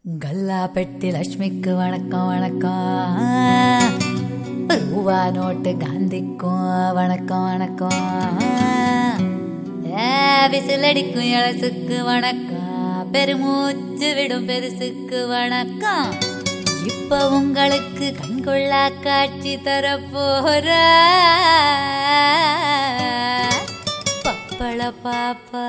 கல்லா பெட்டி லட்சுமிக்கு வணக்கம் வணக்கம் ரூபா நோட்டு காந்திக்கும் வணக்கம் வணக்கம் ஏ, விசிலடிக்கும் இளசுக்கு வணக்கம் பெருமூச்சு விடும் பெருசுக்கு வணக்கம் இப்ப உங்களுக்கு கண்கொள்ளா காட்சி தரப்போற பப்பள பாப்பா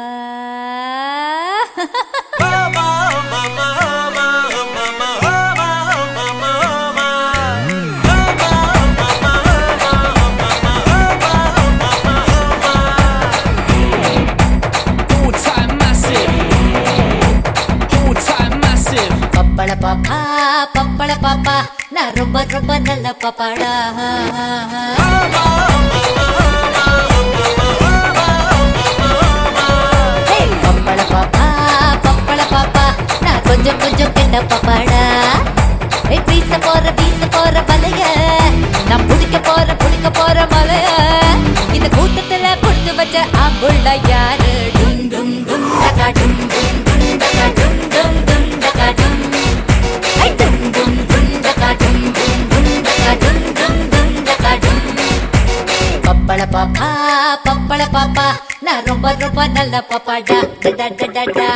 All time massive. All time massive. பப்பள பாப்பா பப்பள பாப்பா நான் ரொம்ப ரொம்ப நல்ல பாப்பாடா ஹே, பப்பள பாப்பா பப்பள பாப்பா நான் கொஞ்சம் கொஞ்சம் கெட்ட பாப்பாடா ஏய், வீச போற வீச போற வலைய நான் புடிக்க போற புடிக்க போற மலைய இந்த கூட்டத்துல கொடுத்து வச்ச ஆம்புள்ள யாரு டும் டும் டும் டகா டும் டும் டும் டகா டும் டும் டும் டகா டும் ஐ டும் டும் டும் டகா டும் டும் டும் டகா டும் டும் டும் டகா டும் பப்பள பாப்பா பப்பள பாப்பா நான் ரொம்ப ரொம்ப நல்ல பாப்பாடா டடா டடா டா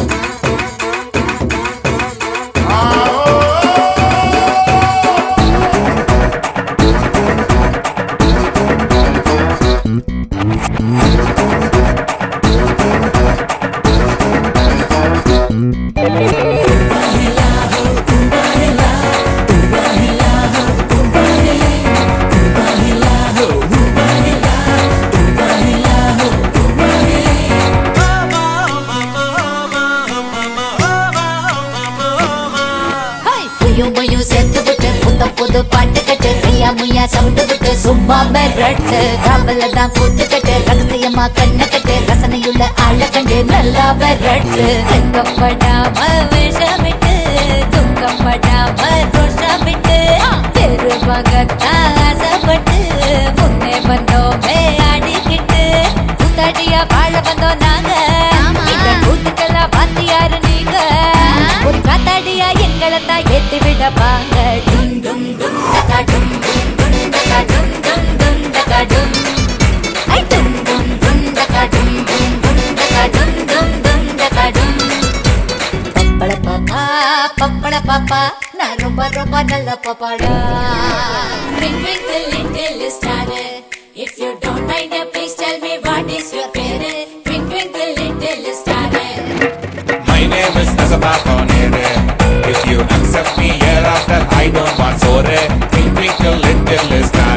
ஹாய் புயும் புயும் சேர்த்து விட்டு புத்த புது பாட்டு கட்டு கையா முய்யா சவுண்டு விட்டு சும்மா மிரட்டு காவல தான் கூத்து கட்டு ரகசியமா கண்ணு கட்டு ரசனையுள்ள ஆள கண்டு நல்லா மிரட்டு வெக்கப்படாம விஷமிட்டு துக்கப்படாம ரோஷமிட்டு தெருவகத்தான் ஆசைப்பட்டு முன்னே வந்தோமே ஆடிக்கிட்டு கூத்தாடியா வாழ வந்தோம் நாங்க இந்த கூத்துக்கெல்லாம் வாத்தியாரு நீங்க ஒரு காத்தாடியா எங்களை தான் ஏத்தி விட வாங்க டும் டும் டும் டகா டும் டும் டும் டகா டும் டும் டும் டகா டும் ஐ டும் டும் டும் டகா டும் டும் டும் டகா டும் டும் டும் டகா டும் பப்பள பாப்பா பப்பள பாப்பா நான் ரொம்ப ரொம்ப நல்ல பாப்பாடா Ring ring the little star If you don't mind please tell me what is your parent Ring ring the little star My name is Nazaba Konere. If you accept me hereafter, I don't want sore. Think twinkle little star.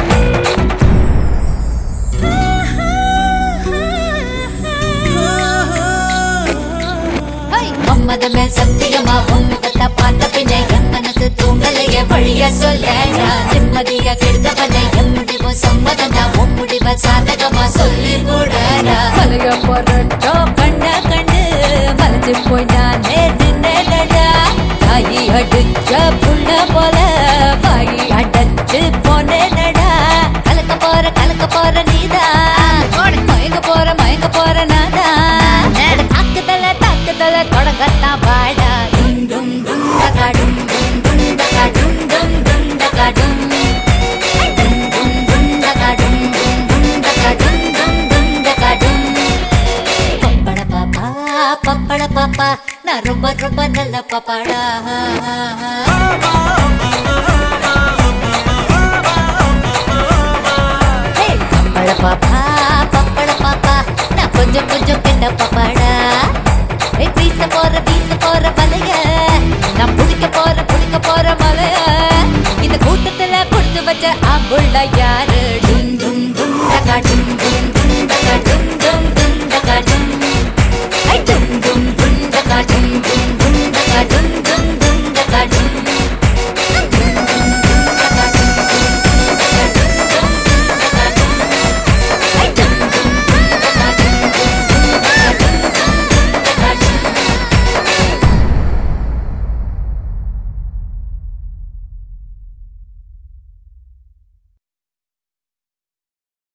Hi, மம்மத மேல் சத்தியமா உன்முகத்தை பார்த்த பின்னே என் மனசு தூங்கலையே வழிய சொல்ல நிம்மதியா கெடுத்தவனை என் முடிவு சம்மதம் தான் உன் முடிவ சாதகமா சொல்லி போடா மலைய போறட்டோ கண்ட கண்டு மலைஞ்சு போய் நானே நின்னடா தாயி அடிச்ச புள்ள போல வாயி அடைச்சு போனேனடா கலக்க போற கலக்க போற நீதான் மயங்க போற மயங்க போற நாதான் தாக்குதல தாக்குதல தொடங்கத்தான் வாடா டும் டும் டும் டகா டும் டும் டும் டகா டும் டும் டும் டகா டும் டும் டும் டும் டகா டும் டும் டும் டகா டும் டும் டும் டகா டும் பப்பட பாப்பா பப்பட பாப்பா நான் ரொம்ப ரொம்ப நல்ல பாப்பாடா ஹே, பப்பட பாப்பா பப்பட பாப்பா நான் கொஞ்சம் கொஞ்சம் கெட்ட பாப்பாடா ஏய், வீச போற வீச போற வலைய நான் புடிக்க போற புடிக்க போற மலைய இந்த கூட்டத்துல கொடுத்து வச்ச ஆம்புள்ள